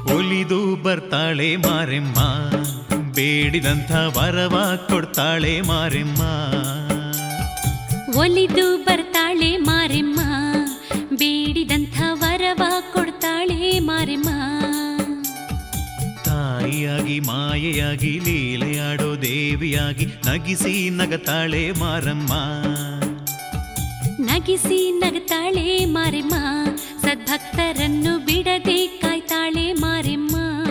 ಒಲಿದು ಬರ್ತಾಳೆ ಮಾರೆಮ್ಮ ಬೇಡಿದಂಥ ವರವ ಕೊಡ್ತಾಳೆ ಮಾರೆಮ್ಮ ಒಲಿದು ಬರ್ತಾಳೆ ಮಾರೆಮ್ಮ ಬೇಡಿದಂಥ ವರವ ಕೊಡ್ತಾಳೆ ಮಾರೆಮ್ಮ ತಾಯಿಯಾಗಿ ಮಾಯೆಯಾಗಿ ಲೀಲೆಯಾಡೋ ದೇವಿಯಾಗಿ ನಗಿಸಿ ನಗತಾಳೆ ಮಾರಮ್ಮ ನಗಿಸಿ ನಗತಾಳೆ ಮಾರೆಮ್ಮ ಸದ್ಭಕ್ತರನ್ನು ಬಿಡದೆ ಕಾಯ್ತಾಳೆ ಮಾರೆಮ್ಮ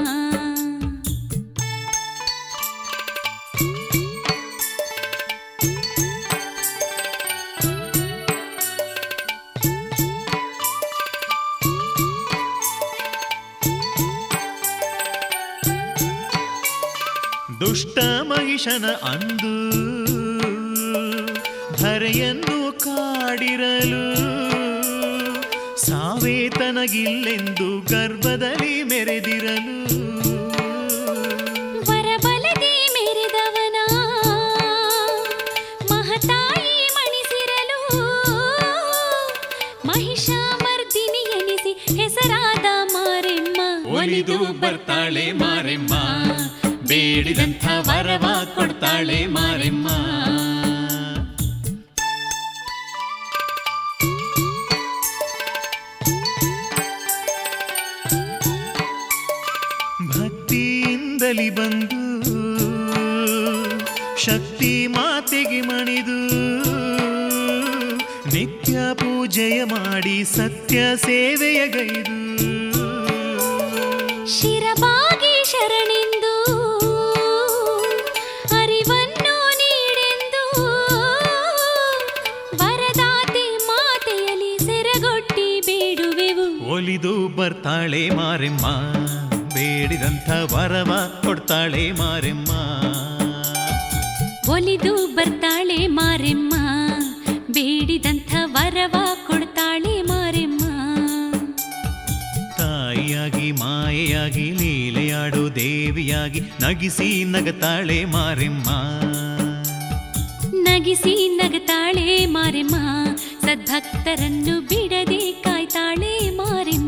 ದುಷ್ಟ ಮಹಿಷನ ಅಂದು ಧರೆಯನ್ನು ಕಾಡಿರಲು ಸಾವೇ ತನಗಿಲ್ಲೆಂದು ಗರ್ಭದಲ್ಲಿ ಮೆರೆದಿರಲು ವರಬಲದಿ ಮೆರೆದವನ ಮಹತಾಯಿ ಮಣಿಸಿರಲು ಮಹಿಷಾಮರ್ದಿನಿ ಎನಿಸಿ ಹೆಸರಾದ ಮಾರೆಮ್ಮ ಒಲಿದು ಬರ್ತಾಳೆ ಮಾರೆಮ್ಮ ಬೇಡಿದಂಥ ವರವ ಕೊಡ್ತಾಳೆ ಮಾರೆಮ್ಮ ಭಕ್ತಿಯಿಂದಲಿ ಬಂದು ಶಕ್ತಿ ಮಾತೆಗೆ ಮಣಿದು ನಿತ್ಯ ಪೂಜೆಯ ಮಾಡಿ ಸತ್ಯ ಸೇವೆಯ ಗೈದು ಶಿರಬಾಗಿ ಶರಣಿಂದು ಅರಿವನ್ನು ನೀಡೆಂದು ವರದಾತಿ ಮಾತೆಯಲ್ಲಿ ಸೆರಗೊಟ್ಟಿ ಬೇಡುವೆವು ಒಲಿದು ಬರ್ತಾಳೆ ಮಾರೆಮ್ಮ ಬೇಡಿದಂಥ ವರವ ಕೊಡ್ತಾಳೆ ಮಾರೆಮ್ಮ ಒಲಿದು ಬರ್ತಾಳೆ ಮಾರೆಮ್ಮ ಬೇಡಿದಂಥ ವರವ ಕೊಡ್ತಾಳೆ ಮಾರೆಮ್ಮ ತಾಯಿಯಾಗಿ ಮಾಯೆಯಾಗಿ ಲೀಲೆಯಾಡೋ ದೇವಿಯಾಗಿ ನಗಿಸಿ ನಗತಾಳೆ ಮಾರೆಮ್ಮ ನಗಿಸಿ ನಗತಾಳೆ ಮಾರೆಮ್ಮ ಸದ್ಭಕ್ತರನ್ನು ಬಿಡದೆ ಕಾಯ್ತಾಳೆ ಮಾರೆಮ್ಮ